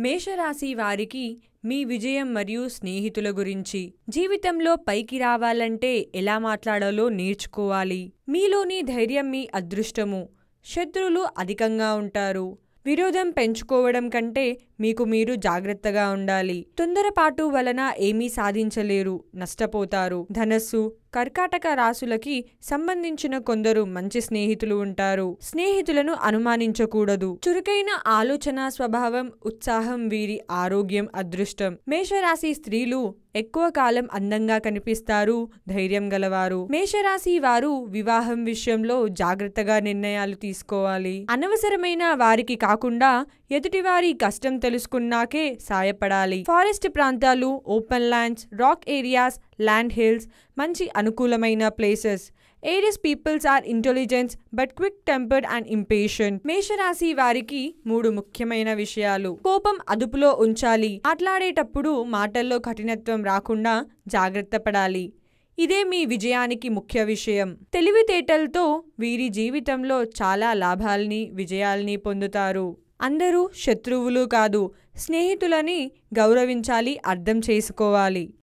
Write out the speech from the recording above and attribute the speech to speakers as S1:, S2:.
S1: మేషరాశి వారికి మీ విజయం మరియు స్నేహితుల గురించి జీవితంలో పైకి రావాలంటే ఎలా మాట్లాడాలో నేర్చుకోవాలి మీలోని ధైర్యం మీ అదృష్టము శత్రువులు అధికంగా ఉంటారు విరోధం పెంచుకోవడం కంటే మీకు మీరు జాగ్రత్తగా ఉండాలి తొందరపాటు వలన ఏమీ సాధించలేరు నష్టపోతారు ధనస్సు కర్కాటక రాసులకి సంబంధించిన కొందరు మంచి స్నేహితులు ఉంటారు స్నేహితులను అనుమానించకూడదు చురుకైన ఆలోచన స్వభావం ఉత్సాహం వీరి ఆరోగ్యం అదృష్టం మేషరాశి స్త్రీలు ఎక్కువ కాలం అందంగా కనిపిస్తారు ధైర్యం గలవారు మేషరాశి వారు వివాహం విషయంలో జాగ్రత్తగా నిర్ణయాలు తీసుకోవాలి అనవసరమైన వారికి కాకుండా ఎదుటివారి కష్టం తెలుసుకున్నాకే సాయపడాలి ఫారెస్ట్ ప్రాంతాలు open lands rock areas land hills మంచి అనుకూలమైన places areas peoples are intelligence but quick tempered and impatient మేషరాశి వారికి మూడు ముఖ్యమైన విషయాలు కోపం అదుపులో ఉంచాలి మాట్లాడేటప్పుడు మాటల్లో కఠినత్వం రాకుండా జాగ్రత్త పడాలి ఇదే మీ విజయానికి ముఖ్య విషయం తెలివితేటలతో వీరి జీవితంలో చాలా లాభాల్ని విజయాల్ని పొందుతారు అందరూ శత్రువులు కాదు స్నేహితులని గౌరవించాలి అర్థం చేసుకోవాలి